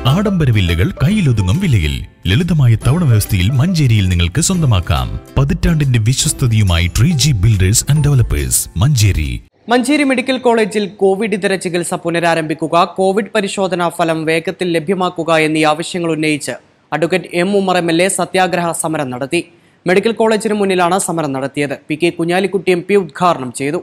ആഡംബര വില്ലകൾ കയ്യിലൊതുങ്ങും വിലയിൽ ലളിതമായ തവണ വ്യവസ്ഥയിൽ മഞ്ചേരിയിൽ നിങ്ങൾക്ക് സ്വന്തമാക്കാം പതിറ്റാണ്ടിന്റെ വിശ്വസ്തതയുമായി tree G builders and developers Manjeri Manjeri medical കോളേജിൽ കോവിഡ് ഇതര ചികിത്സ പുനരാരംഭിക്കുക കോവിഡ് പരിശോധനാ ഫലം വേഗത്തിൽ ലഭ്യമാക്കുക എന്നീ ആവശ്യങ്ങൾ ഉന്നയിച്ച് advocate M Ummer M L A സത്യാഗ്രഹ സമരം നടത്തി മെഡിക്കൽ കോളേജിന് മുന്നിലാണ് സമരം നടത്തിയത് P K Kunhalikutty M P ഉദ്ഘാടനം ചെയ്തു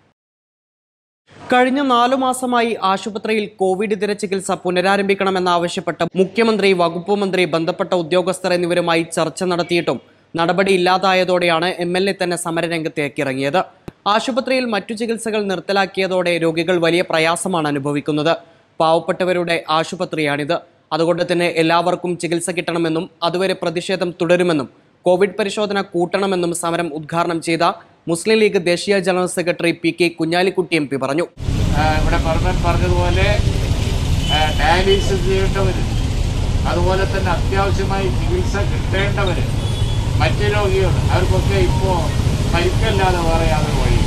കഴിഞ്ഞ നാലു മാസമായി ആശുപത്രിയിൽ കോവിഡ് ഇതര ചികിത്സ പുനരാരംഭിക്കണമെന്നാവശ്യപ്പെട്ട് മുഖ്യമന്ത്രി വകുപ്പ് മന്ത്രി ബന്ധപ്പെട്ട ഉദ്യോഗസ്ഥർ എന്നിവരുമായി ചർച്ച നടത്തിയിട്ടും നടപടി ഇല്ലാതായതോടെയാണ് എം എൽ എ തന്നെ സമരരംഗത്തേക്ക് ഇറങ്ങിയത് ആശുപത്രിയിൽ മറ്റു ചികിത്സകൾ നിർത്തലാക്കിയതോടെ രോഗികൾ വലിയ പ്രയാസമാണ് അനുഭവിക്കുന്നത് പാവപ്പെട്ടവരുടെ ആശുപത്രിയാണിത് അതുകൊണ്ട് തന്നെ എല്ലാവർക്കും ചികിത്സ കിട്ടണമെന്നും അതുവരെ പ്രതിഷേധം തുടരുമെന്നും കോവിഡ് പരിശോധന കൂട്ടണമെന്നും സമരം ഉദ്ഘാടനം ചെയ്ത മുസ്ലിം ലീഗ് ദേശീയ general secretary P K Kunhalikutty M P പറഞ്ഞു ആ, ഇവിടെ പറഞ്ഞ പറഞ്ഞതുപോലെ ആ, ഡയാലിസിസ് ചെയ്യേണ്ടവർ അതുപോലെ തന്നെ അത്യാവശ്യമായി ചികിത്സ കിട്ടേണ്ടവർ മറ്റ് രോഗികൾ അവർക്കൊക്കെ ഇപ്പോൾ മരിക്കല്ലാതെ വേറെ യാതൊരു വഴി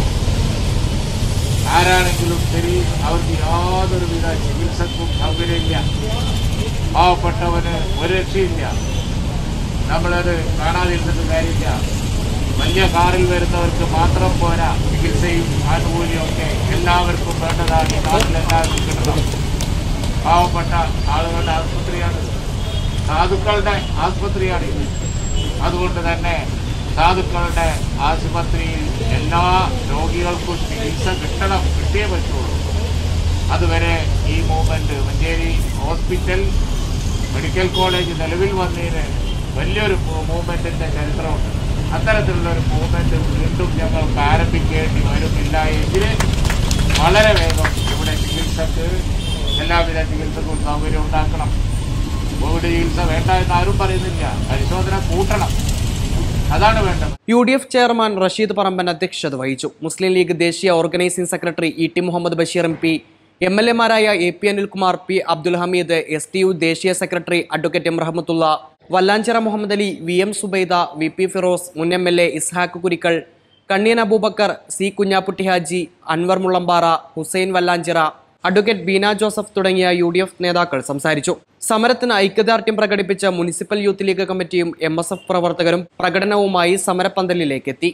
ആരാണെങ്കിലും ശരി അവർക്ക് യാതൊരുവിധ ചികിത്സക്കും സൗകര്യമില്ല പാവപ്പെട്ടവന് ഒരു രക്ഷയില്ല നമ്മളത് കാണാതിരുന്നിട്ട് കാര്യമില്ല വലിയ കാറിൽ വരുന്നവർക്ക് മാത്രം പോരാ ചികിത്സയും ആനുകൂല്യവും ഒക്കെ എല്ലാവർക്കും വേണ്ടതാണ് ഈ നാട്ടിലെല്ലാവർക്കും കിട്ടണം പാവപ്പെട്ട ആളുകളുടെ ആസ്പത്രിയാണ് സാധുക്കളുടെ ആസ്പത്രിയാണ് ഇത് അതുകൊണ്ട് തന്നെ സാധുക്കളുടെ ആശുപത്രിയിൽ എല്ലാ രോഗികൾക്കും ചികിത്സ കിട്ടണം കിട്ടിയേ പറ്റുള്ളൂ അതുവരെ ഈ movement Manjeri hospital medical college നിലവിൽ വന്നതിന് വലിയൊരു മൂവ്മെന്റിന്റെ ചരിത്രമുണ്ട് അത്തരത്തിലുള്ള ഒരു മൂവ്മെന്റ് വീണ്ടും ഞങ്ങൾക്ക് ആരംഭിക്കേണ്ടി വരുന്നില്ല എങ്കിൽ വളരെ വേഗം ഇവിടെ ചികിത്സക്ക് എല്ലാവിധ ചികിത്സക്കും സൗകര്യം ഉണ്ടാക്കണം കോവിഡ് ചികിത്സ വേണ്ട എന്ന് ആരും പറയുന്നില്ല പരിശോധന കൂട്ടണം അതാണ് വേണ്ടത് U D F chairman Rasheed Paramban അധ്യക്ഷത വഹിച്ചു മുസ്ലിം ലീഗ് ദേശീയ organising secretary E T Muhammad Basheer M P M L എമാരായ A P Anilkumar P Abdul Hameed S T U ദേശീയ secretary advocate M Rahmathulla Vallanchira Muhammad Ali V M Zubaida V P Firoz മുൻ M L A Ishaq Kurikkal Kanniyan Aboobacker C Kunhapputty Haji Anwar Mullambara Hussain Vallanchira advocate Beena Joseph തുടങ്ങിയ യു ഡി എഫ് നേതാക്കൾ സംസാരിച്ചു സമരത്തിന് ഐക്യദാർഢ്യം പ്രകടിപ്പിച്ച മുനിസിപ്പൽ യൂത്ത് ലീഗ് കമ്മിറ്റിയും എം എസ് എഫ് പ്രവർത്തകരും പ്രകടനവുമായി സമരപ്പന്തലിലേക്ക് എത്തി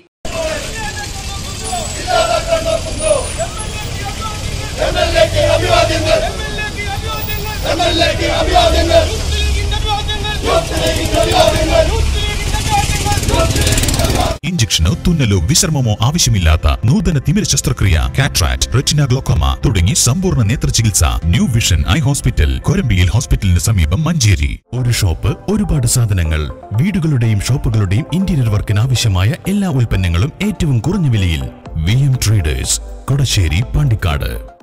ഇഞ്ചക്ഷനോ തുന്നലോ വിശ്രമമോ ആവശ്യമില്ലാത്ത നൂതന തിമിര ശസ്ത്രക്രിയ കാട്രാക്ട് റെറ്റിന ഗ്ലോക്കോമ തുടങ്ങി സമ്പൂർണ്ണ നേത്ര ചികിത്സ ന്യൂ വിഷൻ ഐ ഹോസ്പിറ്റൽ കൊരമ്പിയിൽ ഹോസ്പിറ്റലിന് സമീപം മഞ്ചേരി ഒരു ഷോപ്പ് ഒരുപാട് സാധനങ്ങൾ വീടുകളുടെയും ഷോപ്പുകളുടെയും ഇന്റീരിയർ വർക്കിന് ആവശ്യമായ എല്ലാ ഉൽപ്പന്നങ്ങളും ഏറ്റവും കുറഞ്ഞ വിലയിൽ V M traders Kodassery Pandikkad